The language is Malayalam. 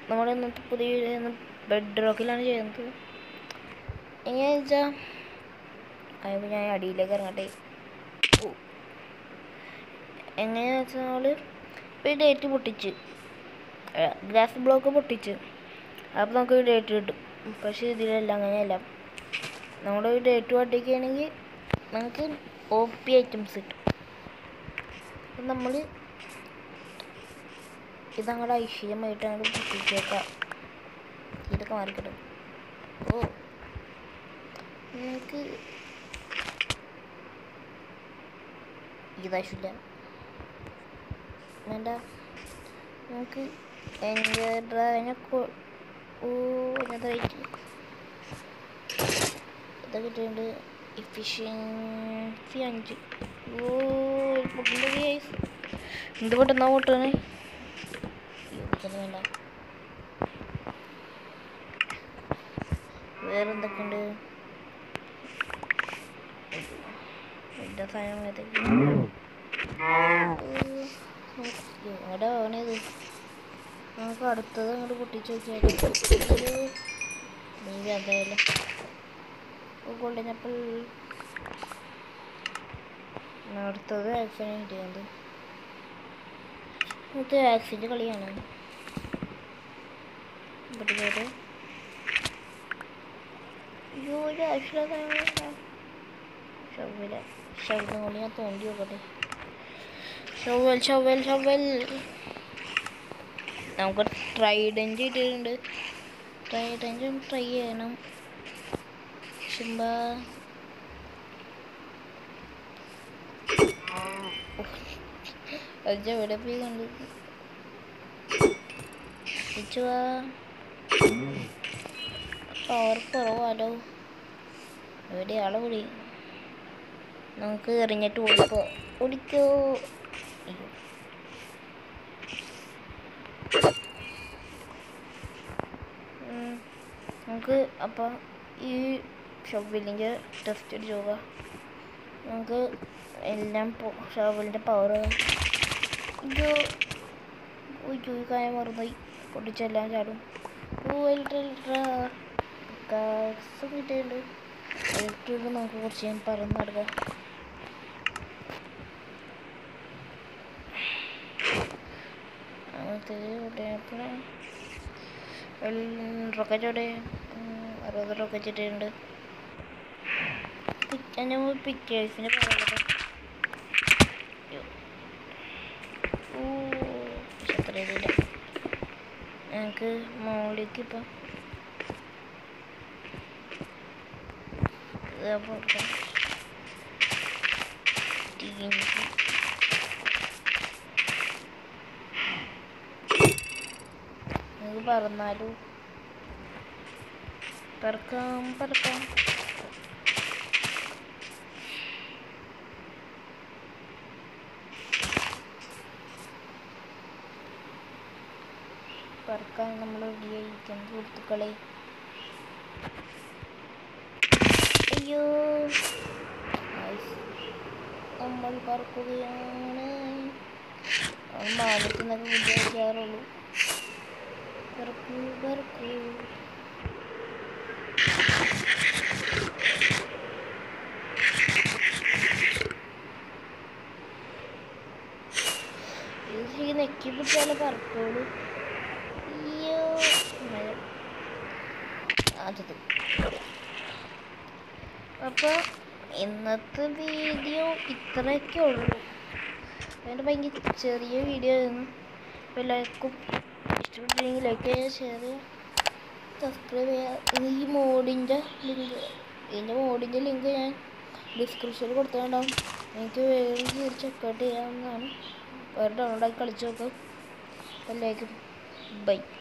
നമ്മൾ ഇന്നത്തെ പുതിയ വീഡിയോ ബെഡ് റോക്കിലാണ് ചെയ്യുന്നത് എങ്ങനെയാണെന്ന് വെച്ചാൽ അതിപ്പോൾ ഞാൻ അടിയിലേക്ക് ഇറങ്ങട്ടെ ഓ. എങ്ങനെയാണെന്ന് വെച്ചാൽ നമ്മൾ ഇപ്പോൾ ഈ ഡേറ്റ് പൊട്ടിച്ച് ഗ്ലാസ് ബ്ലോക്ക് പൊട്ടിച്ച് അപ്പോൾ നമുക്ക് ഒരു ഡേറ്റ് കിട്ടും പക്ഷേ ഇതിലല്ല അങ്ങനെയല്ല നമ്മുടെ ഒരു ഡേറ്റ് പൊട്ടിക്കുകയാണെങ്കിൽ നമുക്ക് ഒ പി ഐറ്റംസ് കിട്ടും അപ്പം നമ്മൾ ഇതങ്ങോട്ട് ഐശ്വര്യമായിട്ട് അങ്ങോട്ട് പൊട്ടിച്ചേക്കാം ഇതൊക്കെ മാറിക്കിട്ടും ഓ നിങ്ങൾക്ക് ഇതാവശ്യമില്ല വേണ്ട നമുക്ക് എൻ്റെ ഡ്രാവിനെ ഓ ഞാൻ റേറ്റ് ഇതൊക്കെ കിട്ടിയിട്ടുണ്ട് എഫിഷ്യൻസി അഞ്ച് ഓ പൊട്ടിൻ്റെ കേസ് എന്ത് പൊട്ടുന്നാ പൊട്ടണേ ഇതൊന്നും വേണ്ട വേറെ എന്തൊക്കെയുണ്ട് എൻ്റെ സാധനം ഏതൊക്കെ എവിടെ ആവണേത് നമുക്ക് അടുത്തത് അങ്ങോട്ട് പൊട്ടിച്ച് നോക്കിയാൽ നീ എന്തായാലും ഗോൾഡൻ ആപ്പിൾ അടുത്തത് ആക്സിന് കിട്ടിയത് ഇത് ആക്സിൻ്റെ കളിയാണ് പൊട്ടിക്കോട്ടെ അയ്യോ ഒരു ആവശ്യമില്ലാത്ത ഷവല ഷവലും കൊണ്ട് ഞാൻ തോണ്ടി നോക്കട്ടെ ഷവൽ ഷവൽ ഷവൽ നമുക്ക് ട്രൈഡൻറ്റ് കിട്ടിയിട്ടുണ്ട് ട്രൈഡൻറ്റും ട്രൈ ചെയ്യണം ശുംബ അത് എവിടെ പോയി കണ്ടു ഇച്ചുവാ പവർ കുറവാലോ എവിടെ ആളെ വിളി നമുക്ക് എറിഞ്ഞിട്ട് ഓടിക്കോ ഓടിക്കോ അയ്യോ ഉം. നമുക്ക് അപ്പോൾ ഈ ഷോപ്പിലിൻ്റെ ടെസ്റ്റ് അടിച്ച് നോക്കാം നമുക്ക് എല്ലാം ഷോപ്പിലിൻ്റെ പവർ അയ്യോ ഉയ്യോ ഈ കാര്യം മറന്നുപോയി പൊട്ടിച്ചെല്ലാം ചാടും ഓ ഇൽട്രാ കാസ് കിട്ടിയിട്ടുണ്ട് ഇലക്ട്രിക് നമുക്ക് കുറച്ച് ഞാൻ പറന്ന് നടക്കാം അങ്ങനത്തെ പിന്നെ റൊക്കറ്റ് അവിടെ അറുപത് റൊക്കറ്റ് ഇട്ടിട്ടുണ്ട് നമ്മൾ പിക്ചേഴ്സിൻ്റെ പറയുന്നത് ഓ അത്ര ഇതില്ല ഞങ്ങൾക്ക് മോളിലേക്ക് ഇപ്പം നിങ്ങൾക്ക് പറന്നാലോ പറക്കാം പറക്കാം പറക്കാൻ നമ്മൾ റെഡിയായിരിക്കും സുഹൃത്തുക്കളെ അയ്യോ Nice. നമ്മൾ പറക്കുകയാണ് മാനത്ത് നിന്നൊക്കെ വിചാരിക്കാറുള്ളൂ പറക്കൂ പറക്കൂ ഇത് ശരിക്കും നെക്കി പിടിച്ചാലേ പറക്കുള്ളൂ അയ്യോ മഴ അതത് അപ്പോൾ ഇന്നത്തെ വീഡിയോ ഇത്രയൊക്കെ ഉള്ളൂ അതിൻ്റെ ഭയങ്കര ചെറിയ വീഡിയോ ആയിരുന്നു അപ്പോൾ എല്ലാവർക്കും ഇഷ്ടപ്പെട്ടില്ലെങ്കിൽ ലൈക്ക് ചെയ്യുക ഷെയർ ചെയ്യുക സബ്സ്ക്രൈബ് ചെയ്യുക ഇത് ഈ മോഡിൻ്റെ ലിങ്ക് ഇതിൻ്റെ മോഡിൻ്റെ ലിങ്ക് ഞാൻ ഡിസ്ക്രിപ്ഷനിൽ കൊടുത്തിട്ടുണ്ടാവും എനിക്ക് വേണമെങ്കിൽ ചെക്കൗട്ട് ചെയ്യാവുന്നതാണ് വേറെ ഡൗൺലോഡാക്കി കളിച്ച് നോക്കാം എല്ലാവർക്കും ബൈ